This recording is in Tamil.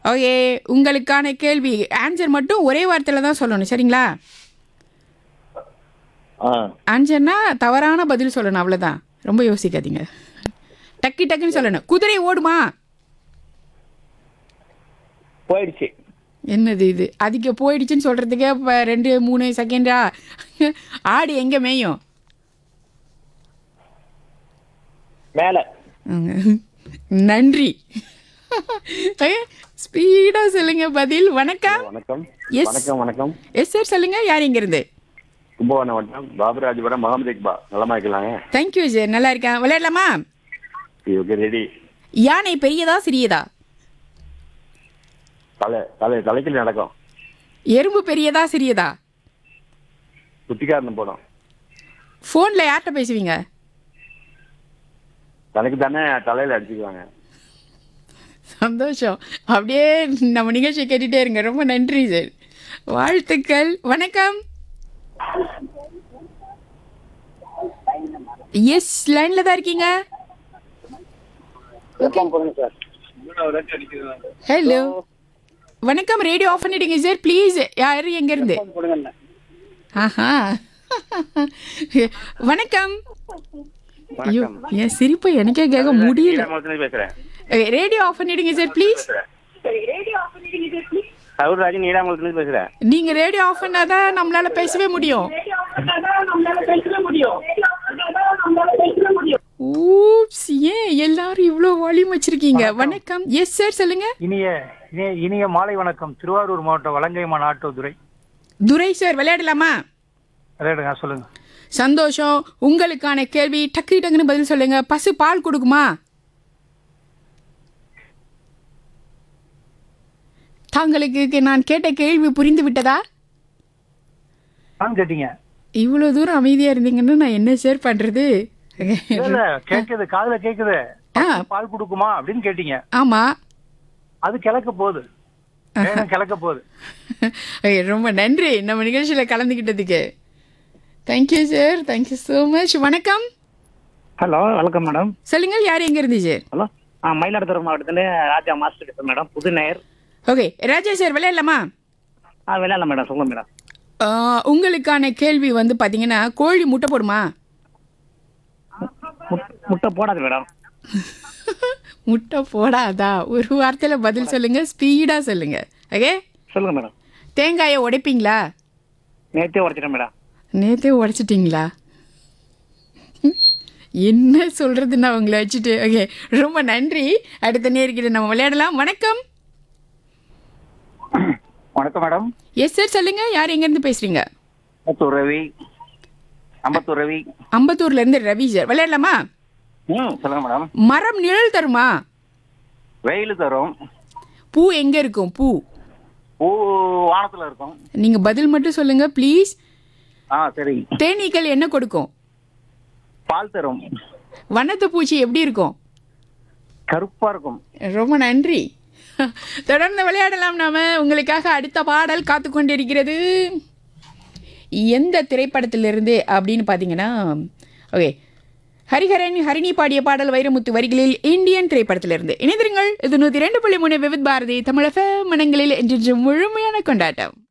ஓகே உங்களுக்கான கேள்வி ஆன்சர் மட்டும் ஒரே வார்த்தையில் தான் சொல்லணும் சரிங்களா ஆ ஆன்சர்னா தவறான பதில் சொல்லணும் அவ்வளோதான் ரொம்ப யோசிக்காதீங்க டக்கு டக்குன்னு சொல்லணும் குதிரை ஓடுமா போயிடுச்சு என்னது இது அதுக்கு போயிடுச்சுன்னு சொல்கிறதுக்கே இப்போ ரெண்டு மூணு செகண்டா ஆடு எங்கே மேயும் மேல ம். நன்றி ஸ்பீடாக சொல்லுங்க பதில் வணக்கம் வணக்கம் Yes. வணக்கம் வணக்கம் எஸ் சார் சொல்லுங்க யார் இருந்து கும்பகோணம் வட்டம் பாபுராஜபுரம் முகமது இக்பா நலமா இருக்கலாங்க தேங்க்யூ சார் நல்லா இருக்கேன் விளையாடலாமா ஓகே ரெடி யானை பெரியதா சிறியதா தலை தலை தலைக்கில் நடக்கும் எறும்பு பெரியதா சிறியதா குட்டிக்காரன் போடும் ஃபோனில் யார்கிட்ட பேசுவீங்க தனக்கு தானே தலையில அடிச்சுக்குவாங்க சந்தோஷம் அப்படியே நம்ம நிகழ்ச்சியை கேட்டுட்டே இருங்க ரொம்ப நன்றி சார் வாழ்த்துக்கள் வணக்கம் எஸ் லைன்ல தான் இருக்கீங்க ஹலோ வணக்கம் ரேடியோ ஆஃப் பண்ணிடுங்க சார் ப்ளீஸ் யாரு எங்க இருந்து ஆஹா வணக்கம் ஐயோ என் சிரிப்பை எனக்கே கேட்க முடியல பேசுறேன் ரேடியோ ஆஃப் பண்ணிடுங்க சார் ப்ளீஸ் சவுராஜ் நீடாமலத்துல பேசுறேன் நீங்க ரேடியோ ஆஃப் பண்ணாதான் நம்மளால பேசவே முடியும் ஊப்ஸ் ஏன் எல்லாரும் இவ்வளோ வால்யூம் வச்சிருக்கீங்க வணக்கம் எஸ் சார் சொல்லுங்க இனிய இனிய இனிய மாலை வணக்கம் திருவாரூர் மாவட்டம் வலங்கைமான் ஆட்டோதுரை துரை சார் விளையாடலாமா விளையாடுங்க சொல்லுங்க சந்தோஷம் உங்களுக்கான கேள்வி டக்கு டக்குன்னு பதில் சொல்லுங்க பசு பால் கொடுக்குமா தாங்களுக்கு நான் கேட்ட கேள்வி புரிந்து விட்டதா நான் கேட்டீங்க இவ்வளோ தூரம் அமைதியா இருந்தீங்கன்னா நான் என்ன சார் பண்றது இல்ல, இல்ல கேக்குது காதுல கேக்குது ஆ. பால் கொடுக்குமா அப்படின்னு கேட்டீங்க ஆமா அது கிளக்க போகுது வேகம் கிளக்க போகுது Okay, ரொம்ப நன்றி நம்ம நிகழ்ச்சியில் கலந்துக்கிட்டதுக்கு thank you sir thank you so much வணக்கம் ஹலோ வணக்கம் மேடம் சொல்லுங்கள் யார் எங்க இருந்து சார் ஹலோ ஆ மயிலாடுதுறை மாவட்டத்துல ராஜா மாஸ்டர் பேசுறேன் மேடம் புது நேயர் ஓகே ராஜா சார் விளையாடலாமா ஆ விளையாடலாம் மேடம் சொல்லுங்க மேடம் ஆ, உங்களுக்கான கேள்வி வந்து பார்த்தீங்கன்னா கோழி முட்டை போடுமா முட்- முட்டை போடாது மேடம் முட்டை போடாதா ஒரு வார்த்தையில் பதில் சொல்லுங்க ஸ்பீடாக சொல்லுங்க ஓகே சொல்லுங்க மேடம் தேங்காயை உடைப்பீங்களா நேத்தே உடைச்சிட்டேன் மேடம் நேத்தே உடைச்சிட்டிங்களா என்ன சொல்றது நான் உங்களை வச்சுட்டு ஓகே ரொம்ப நன்றி அடுத்த நேர்கிட்ட நம்ம விளையாடலாம் வணக்கம் வணக்கம் மேடம் எஸ் சார் சொல்லுங்க யார் எங்கேருந்து பேசுறீங்க அம்பத்தூர் ரவி அம்பத்தூர் ரவி அம்பத்தூர்ல இருந்து ரவி சார் விளையாடலாமா ம் சொல்லுங்க மேடம் மரம் நிழல் தருமா வெயில் தரும் பூ எங்க இருக்கும் பூ பூ வானத்துல இருக்கும் நீங்க பதில் மட்டும் சொல்லுங்க ப்ளீஸ் ஆ சரி தேனீக்கள் என்ன கொடுக்கும் பால் தரும் வண்ணத்து பூச்சி எப்படி இருக்கும் கருப்பா இருக்கும் ரொம்ப நன்றி தொடர்ந்து விளையாடலாம் நாம உங்களுக்காக அடுத்த பாடல் காத்து கொண்டிருக்கிறது எந்த திரைப்படத்திலிருந்து அப்படின்னு பார்த்தீங்கன்னா ஓகே ஹரிஹரன் ஹரிணி பாடிய பாடல் வைரமுத்து வரிகளில் இந்தியன் திரைப்படத்திலிருந்து இணைந்திருங்கள் இது நூற்றி ரெண்டு புள்ளி மூணு விவித் பாரதி தமிழக மனங்களில் என்று முழுமையான கொண்டாட்டம்